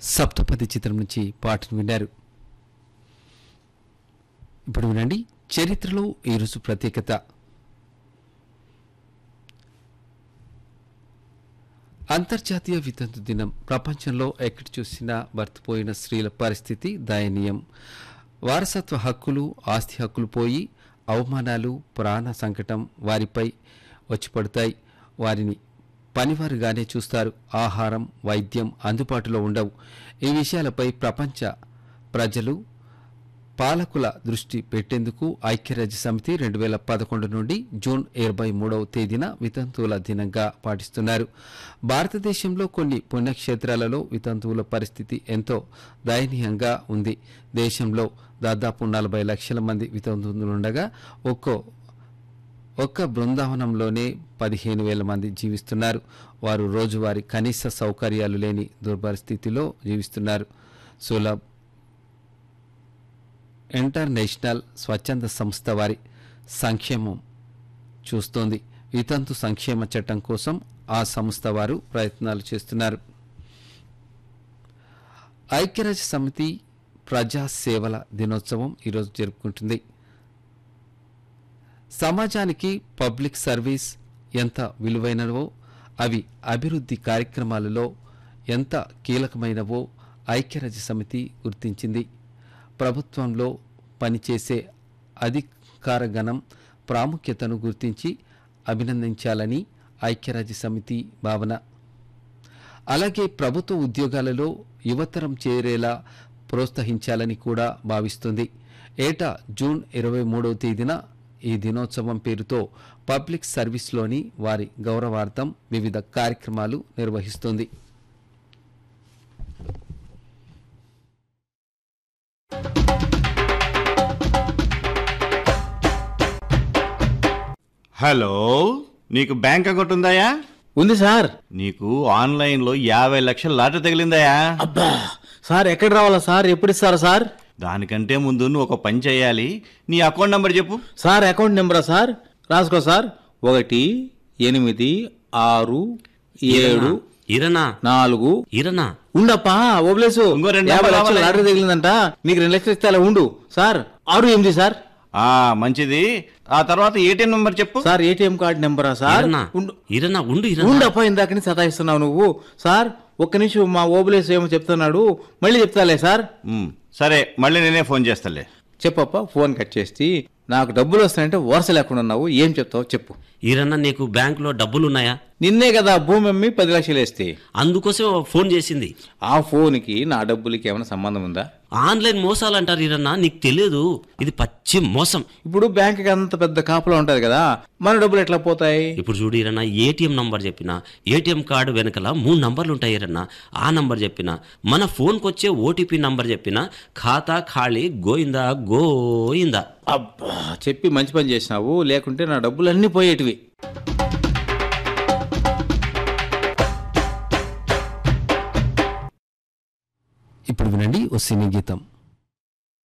సప్తపది చిత్రం నుంచి పాటను విన్నారు ఇప్పుడు వినండి చరిత్రలో ఈరోజు ప్రత్యేకత అంతర్జాతీయ వితంతు దినం ప్రపంచంలో ఎక్కడ చూసినా భర్తపోయిన స్త్రీల పరిస్థితి దయనీయం వారసత్వ హక్కులు ఆస్తి హక్కులు పోయి అవమానాలు ప్రాణ సంకటం వారిపై వచ్చి పడతాయి వారిని పనివారుగానే చూస్తారు ఆహారం వైద్యం అందుబాటులో ఉండవు ఈ విషయాలపై ప్రపంచ ప్రజలు పాలకుల దృష్టి పెట్టేందుకు ఐక్యరాజ్య సమితి రెండు వేల పదకొండు నుండి జూన్ ఇరవై మూడవ తేదీన వితంతువుల దినంగా పాటిస్తున్నారు భారతదేశంలో కొన్ని పుణ్యక్షేత్రాలలో వితంతువుల పరిస్థితి ఎంతో దయనీయంగా ఉంది దేశంలో దాదాపు నలభై లక్షల మంది వితంతువులుండగా ఒక్కో ఒక్క బృందావనంలోనే పదిహేను వేల మంది జీవిస్తున్నారు వారు రోజువారీ కనీస సౌకర్యాలు లేని దుర్పరిస్థితిలో జీవిస్తున్నారు సులభ్ ఇంటర్నేషనల్ స్వచ్ఛంద సంస్థ వారి సంక్షేమం చూస్తోంది వితంతు సంక్షేమ చట్టం కోసం ఆ సంస్థ వారు ప్రయత్నాలు చేస్తున్నారు ఐక్యరాజ్య సమితి ప్రజా సేవల దినోత్సవం ఈరోజు జరుపుకుంటుంది సమాజానికి పబ్లిక్ సర్వీస్ ఎంత విలువైనవో అవి అభివృద్ధి కార్యక్రమాలలో ఎంత కీలకమైనవో ఐక్యరాజ్య సమితి గుర్తించింది ప్రభుత్వంలో పనిచేసే అధికారగణం ప్రాముఖ్యతను గుర్తించి అభినందించాలని ఐక్యరాజ్య సమితి భావన అలాగే ప్రభుత్వ ఉద్యోగాలలో యువతరం చేరేలా ప్రోత్సహించాలని కూడా భావిస్తుంది ఏటా జూన్ ఇరవై మూడవ తేదీన ఈ దినోత్సవం పేరుతో పబ్లిక్ సర్వీస్లోని వారి గౌరవార్థం వివిధ కార్యక్రమాలు నిర్వహిస్తుంది హలో నీకు బ్యాంక్ అకౌంట్ ఉందాయా ఉంది సార్ నీకు ఆన్లైన్లో యాభై లక్షల లాటరీ తగిలిందాయా అబ్బా సార్ ఎక్కడ రావాలా సార్ ఎప్పుడు ఇస్తారా సార్ దానికంటే ముందు నువ్వు ఒక పని చేయాలి నీ అకౌంట్ నంబర్ చెప్పు సార్ అకౌంట్ నెంబరా సార్ రాసుకో సార్ ఒకటి ఎనిమిది ఆరు ఏడు ఇరనా నాలుగు ఇరనా ఉండప్పా ఓబ్లేసు ఇంకో రెండు యాభై నెంబర్లు లక్షలు రావాలి. లాటరీ తగిలిందంట నీకు రెండు లక్షలు ఇస్తే అలా ఉండు సార్ ఆరు ఎనిమిది సార్ ఆ మంచిది ఆ తర్వాత ఏటీఎం నంబర్ చెప్పు సార్ ఏటీఎం కార్డు నెంబరా సార్ ఇరనా ఉండు ఇరనా ఉండు ఇరనా ఉండప్పా ఇందాకని సతాయిస్తున్నావు నువ్వు సార్ ఒక్క నిమిషం మా ఓబులేసు ఏమో చెప్తున్నాడు మళ్ళీ చెప్తాలే సార్ ఉమ్, సరే మళ్ళీ నేనే ఫోన్ చేస్తాలే చెప్పప్ప ఫోన్ కట్ చేసి నాకు డబ్బులు వస్తాయంటే వరుస లేకుండా ఉన్నావు ఏం చెప్తావు చెప్పు ఇరన్నా నీకు బ్యాంకులో డబ్బులున్నాయా నిన్నే కదా భూమి అమ్మి పది లక్షలు వేస్తే అందుకోసం ఫోన్ చేసింది ఆ ఫోన్కి నా డబ్బులకి ఏమైనా సంబంధం ఉందా ఆన్లైన్ మోసాలు అంటారు ఇరన్నా నీకు తెలియదు ఇది పచ్చి మోసం ఇప్పుడు బ్యాంక్కి అంత పెద్ద కాపలా ఉంటది కదా మన డబ్బులు ఎట్లా పోతాయి ఇప్పుడు చూడు ఇరన్నా ఏటీఎం నంబర్ చెప్పిన ఏటీఎం కార్డు వెనకల మూడు నంబర్లు ఉంటాయి ఇరన్నా ఆ నంబర్ చెప్పిన మన ఫోన్కి వచ్చే ఓటీపీ నంబర్ చెప్పిన ఖాతా ఖాళీ గోయిందా గోయిందా అబ్బా చెప్పి మంచి పని చేసినావు లేకుంటే నా డబ్బులు అన్నీ పోయేటివి ఇప్పుడు వినండి ఓ సినీ గీతం